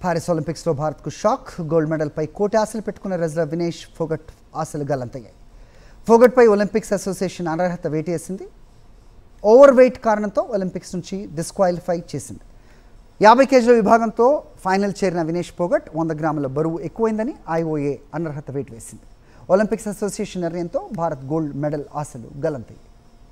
Paris ఒలింపిక్స్లో భారత్కు shock gold మెడల్పై కోటి ఆశలు పెట్టుకున్న రెజ్లర్ వినేష్ ఫోగట్ ఆశలు గల్లంతయ్యాయి ఫోగట్పై ఒలింపిక్స్ అసోసియేషన్ అనర్హత వేటేసింది ఓవర్ వెయిట్ కారణంతో ఒలింపిక్స్ నుంచి డిస్క్వాలిఫై చేసింది యాభై కేజీల విభాగంతో ఫైనల్ చేరిన వినేష్ పోగట్ వంద గ్రాముల బరువు ఎక్కువైందని ఐఓఏ అనర్హత వేటు వేసింది ఒలింపిక్స్ అసోసియేషన్ నిర్ణయంతో భారత్ గోల్డ్ మెడల్ ఆశలు గల్లంతయ్యాయి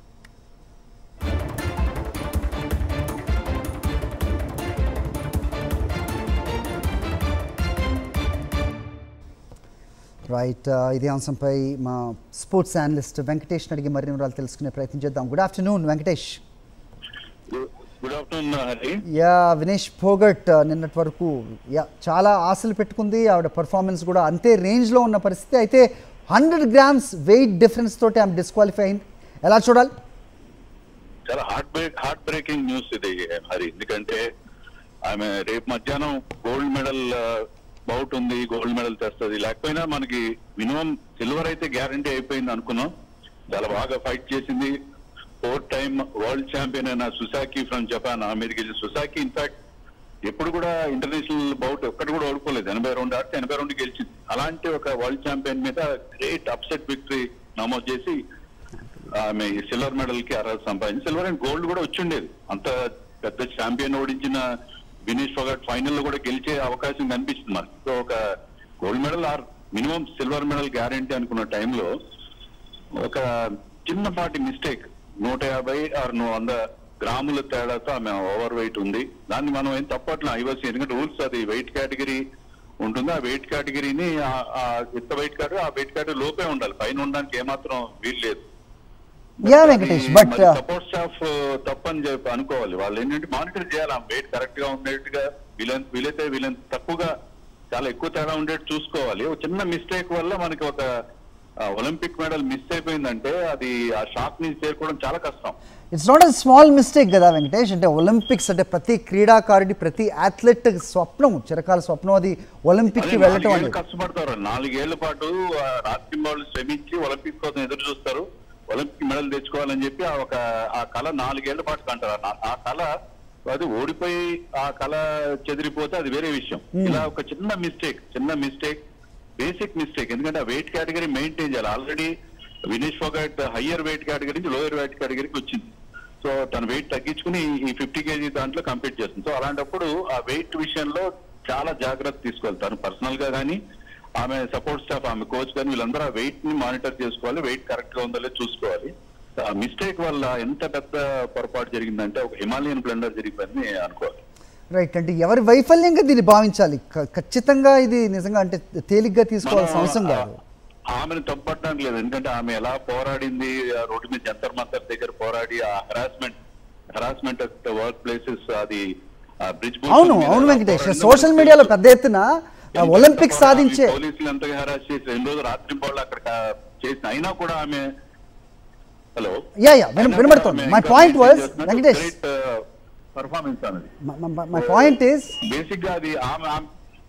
రైట్ ఇదే అంశంపై మా స్పోర్ట్స్ అనలిస్ట్ వెంకటేష్ అడిగి మరిన్ని వివరాలు తెలుసుకునే ప్రయత్నం చేద్దాం good afternoon Venkatesh good afternoon Hari yeah Vinesh Phogat uh, నిన్నటి వరకు యా చాలా ఆశలు పెట్టుకుంది ఆవిడ పర్ఫార్మెన్స్ కూడా అంతే రేంజ్లో ఉన్న పరిస్థితి అయితే హండ్రెడ్ గ్రామ్స్ వెయిట్ డిఫరెన్స్ తోటి ఆమె డిస్క్వాలిఫై అయింది ఎలా చూడాలి చాలా heart break heart breaking news ఇది హరి ఎందుకంటే ఆమె రేపు మధ్యాహ్నం గోల్డ్ మెడల్ బౌట్ ఉంది గోల్డ్ మెడల్ తెస్తుంది లేకపోయినా మనకి మినిమం సిల్వర్ అయితే గ్యారంటీ అయిపోయింది అనుకున్నాం చాలా బాగా ఫైట్ చేసింది ఫోర్ టైమ్ వరల్డ్ ఛాంపియన్ అయిన సుసాకి ఫ్రమ్ జపాన్ ఆమెకి వెళ్ళి సుసాకి ఇన్ఫాక్ట్ ఎప్పుడు కూడా ఇంటర్నేషనల్ బౌట్ ఒక్కటి కూడా ఓడిపోలేదు ఎనభై రెండు ఆడితే ఎనభై రెండు గెలిచింది అలాంటి ఒక వరల్డ్ ఛాంపియన్ మీద గ్రేట్ అప్సెట్ విక్టరీ నమోదు చేసి ఆమె సిల్వర్ మెడల్ కి అర్హత సంపాదించి సిల్వర్ అండ్ గోల్డ్ కూడా వచ్చిండేది అంత పెద్ద ఛాంపియన్ ఓడించిన వినీష్ ఫోగట్ ఫైనల్ లో కూడా గెలిచే అవకాశం కనిపిస్తుంది మనకి సో ఒక gold medal or minimum silver medal guarantee అనుకున్న టైంలో ఒక చిన్నపాటి మిస్టేక్ నూట యాభై ఆరు వంద గ్రాముల తేడాతో ఆమె ఓవర్ వెయిట్ ఉంది దాన్ని మనం ఏం తప్పట్లా ఐవసి ఎందుకంటే రూల్స్ అది వెయిట్ కేటగిరీ ఉంటుంది ఆ వెయిట్ కేటగిరీని ఆ- ఆ ఎంత వెయిట్ కేటగిరీ ఆ వెయిట్ కేటగిరీ లోపే ఉండాలి పైన ఉండడానికి ఏమాత్రం వీలు లేదు yeah Venkatesh but support staff తప్పని చెప్పి అనుకోవాలి వాళ్ళు ఏంటంటే మానిటర్ చేయాలి ఆ వెయిట్ కరెక్ట్ గా ఉండేట్టుగా వీలైన వీలైతే వీలైన తక్కువగా చాలా ఎక్కువ తేడా ఉండేట్టు చూసుకోవాలి ఒక చిన్న మిస్టేక్ వల్ల మనకి ఒక ఒలింపిక్ మెడల్ మిస్ అయిపోయిందంటే అది ఆ షాక్ నుంచి చేరుకోవడం చాలా కష్టం it's not a small mistake కదా వెంకటేష్ అంటే ఒలింపిక్స్ అంటే ప్రతి క్రీడాకారుడి ప్రతి అథ్లెట్ స్వప్నం చిరకాల స్వప్నం అది ఒలింపిక్కి అదే వెళ్ళటం నాలుగేళ్ళు అనేది కష్టపడతారు నాలుగేళ్ల పాటు ఆ రాత్రి వాళ్ళు శ్రమించి ఒలింపిక్ కోసం ఎదురు చూస్తారు ఒలింపిక్ మెడల్ తెచ్చుకోవాలని చెప్పి ఆ ఒక ఆ కళ నాలుగేళ్ల పాటు కంటారు ఆ- ఆ కళ అది ఓడిపోయి ఆ కళ చెదిరిపోతే అది వేరే విషయం ఇలా ఒక చిన్న మిస్టేక్ చిన్న మిస్టేక్ బేసిక్ మిస్టేక్ ఎందుకంటే ఆ వెయిట్ కేటగిరీ మెయింటైన్ చేయాలి already Vinesh Phogat higher weight category నుంచి లోయర్ వెయిట్ కేటగిరీకి వచ్చింది సో తన వెయిట్ తగ్గించుకుని ఈ ఫిఫ్టీ కేజీ దాంట్లో కంప్లీట్ చేస్తుంది సో అలాంటప్పుడు ఆ వెయిట్ విషయంలో చాలా జాగ్రత్త తీసుకోవాలి తను పర్సనల్ గా కానీ ఆమె సపోర్ట్ స్టాఫ్ ఆమె కోచ్ కానీ వీళ్ళందరూ ఆ వెయిట్ ని మానిటర్ చేసుకోవాలి వెయిట్ కరెక్ట్ గా ఉందో లేదో చూసుకోవాలి ఆ మిస్టేక్ వల్ల ఎంత పెద్ద పొరపాటు జరిగిందంటే ఒక హిమాలయన్ బ్లెండర్ జరిగిపోయిందని అనుకోవాలి రైట్ అంటే ఎవరి వైఫల్యంగా దీన్ని భావించాలి క- ఖచ్చితంగా ఇది నిజంగా అంటే తేలిగ్గా తీసుకోవాల్సిన మనం అవసరం కాదు ఆ- ఆమెను తప్పట్టడానికి లేదు ఎందుకంటే ఆమె ఎలా పోరాడింది ఆ రోడ్డు మీద జంతర్ మంతర్ దగ్గర పోరాడి ఆ హరాస్మెంట్ హరాస్మెంట్ వర్క్ ప్లేసెస్ అది బ్రిడ్జ్ అవును అవును వెంకటేష్ సోషల్ మీడియాలో పెద్ద ఎత్తున ఆ, ఒలింపిక్ సాధించే పోలీసులు ఎంతగా హరాస్ చేసి రెండు రోజులు రాత్రి పోళ్ళు అక్కడ కా- చేసిన అయినా కూడా ఆమె హలో యా యా విన- వినబడుతోంది my point was Venkatesh performance అనేది మై పాయింట్ ఈస్ బేసిక్ గా అది ఆమె ఆమె-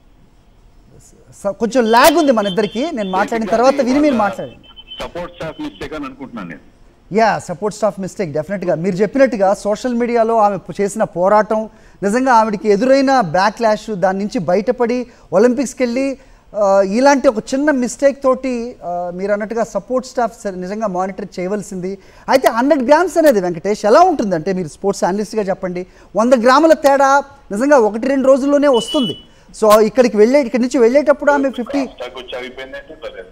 కొంచెం లాగ్ ఉంది మన ఇద్దరికి నేను మాట్లాడిన తర్వాత విని మీరు మాట్లాడండి సపోర్ట్ స్టాఫ్ మిస్టేక్ అని అనుకుంటున్నాను నేను యా సపోర్ట్ స్టాఫ్ మిస్టేక్ డెఫినెట్గా మీరు చెప్పినట్టుగా సోషల్ మీడియాలో ఆమె చేసిన పోరాటం నిజంగా ఆవిడకి ఎదురైన బ్యాక్ ల్యాష్ దాని నుంచి బయటపడి ఒలింపిక్స్కి వెళ్ళి ఆ, ఇలాంటి ఒక చిన్న మిస్టేక్ తోటి ఆ, మీరు అన్నట్టుగా సపోర్ట్ స్టాఫ్ సరే నిజంగా మానిటర్ చేయవలసింది అయితే హండ్రెడ్ గ్రామ్స్ అనేది వెంకటేష్ ఎలా ఉంటుందంటే మీరు స్పోర్ట్స్ అనలిస్ట్గా చెప్పండి వంద గ్రాముల తేడా నిజంగా ఒకటి రెండు రోజుల్లోనే వస్తుంది సో ఇక్కడికి వెళ్ళే ఇక్కడి నుంచి వెళ్ళేటప్పుడు ఆమె ఫిఫ్టీ స్టాక్ వచ్చి ఆగిపోయిందంటే పర్లేదు.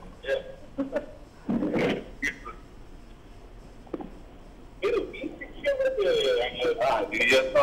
ఆ, ఇది చేస్తాం.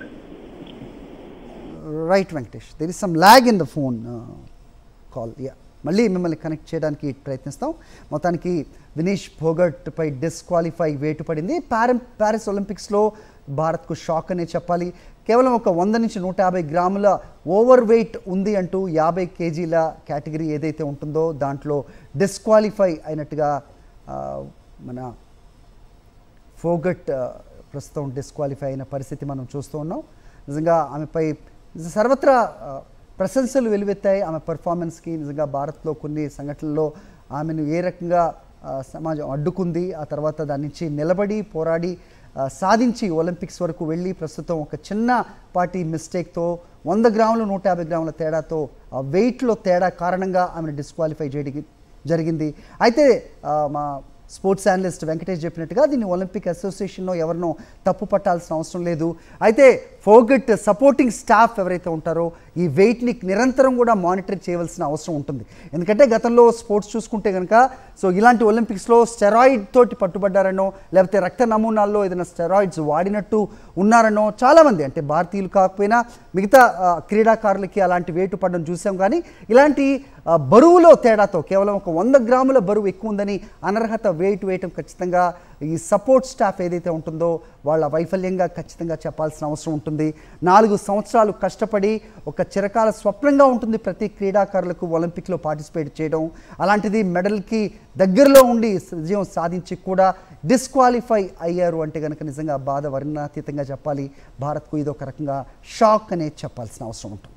Right Venkatesh there is some lag in the phone call yeah మళ్ళీ మిమ్మల్ని కనెక్ట్ చేయడానికి ప్రయత్నిస్తాం మొత్తానికి వినీష్ భోగట్ పై డిస్క్వాలిఫై వేటు పడింది పారం ప్యారిస్ ఒలింపిక్స్లో భారత్కు షాక్ అనే చెప్పాలి కేవలం ఒక వంద నుంచి నూట యాభై గ్రాముల ఓవర్ వెయిట్ ఉంది అంటూ యాభై కేజీల కేటగిరీ ఏదైతే ఉంటుందో దాంట్లో డిస్క్వాలిఫై అయినట్టుగా ఆ, మన ఫోగట్ ఆ, ప్రస్తుతం డిస్క్వాలిఫై అయిన పరిస్థితి మనం చూస్తూ ఉన్నాం నిజంగా ఆమెపై సర్వత్రా ఆ, ప్రశంసలు వెలువెత్తాయి ఆమె పర్ఫార్మెన్స్కి నిజంగా భారత్లో కొన్ని సంఘటనల్లో ఆమెను ఏ రకంగా ఆ, సమాజం అడ్డుకుంది ఆ తర్వాత దాని నుంచి నిలబడి పోరాడి ఆ, సాధించి ఒలింపిక్స్ వరకు వెళ్ళి ప్రస్తుతం ఒక చిన్న పార్టీ మిస్టేక్తో వంద గ్రాములు నూట యాభై గ్రాముల తేడాతో ఆ వెయిట్లో తేడా కారణంగా ఆమెను డిస్క్వాలిఫై చేయడానికి జరిగింది అయితే ఆ, మా స్పోర్ట్స్ అనలిస్ట్ వెంకటేష్ చెప్పినట్టుగా దీన్ని ఒలింపిక్ అసోసియేషన్లో ఎవరినో తప్పు పట్టాల్సిన అవసరం లేదు అయితే ఫోగట్ సపోర్టింగ్ స్టాఫ్ ఎవరైతే ఉంటారో ఈ వెయిట్ని నిరంతరం కూడా మానిటర్ చేయవలసిన అవసరం ఉంటుంది ఎందుకంటే గతంలో స్పోర్ట్స్ చూసుకుంటే కనుక సో ఇలాంటి ఒలింపిక్స్లో స్టెరాయిడ్ తోటి పట్టుబడ్డారనో లేకపోతే రక్త నమూనాల్లో ఏదైనా స్టెరాయిడ్స్ వాడినట్టు ఉన్నారనో చాలామంది అంటే భారతీయులు కాకపోయినా మిగతా ఆ, క్రీడాకారులకి అలాంటి వేటు పడడం చూసాం కానీ ఇలాంటి ఆ, బరువులో తేడాతో కేవలం ఒక వంద గ్రాముల బరువు ఎక్కువ ఉందని అనర్హత వెయిట్ వేయటం ఖచ్చితంగా ఈ సపోర్ట్ స్టాఫ్ ఏదైతే ఉంటుందో వాళ్ళ వైఫల్యంగా ఖచ్చితంగా చెప్పాల్సిన అవసరం ఉంటుంది నాలుగు సంవత్సరాలు కష్టపడి ఒక చిరకాల స్వప్నంగా ఉంటుంది ప్రతి క్రీడాకారులకు ఒలింపిక్లో పార్టిసిపేట్ చేయడం అలాంటిది మెడల్కి దగ్గరలో ఉండి విజయం సాధించి కూడా డిస్క్వాలిఫై అయ్యారు అంటే కనుక నిజంగా బాధ వర్ణాతీతంగా చెప్పాలి భారత్కు ఇది ఒక రకంగా షాక్ అనే చెప్పాల్సిన అవసరం ఉంటుంది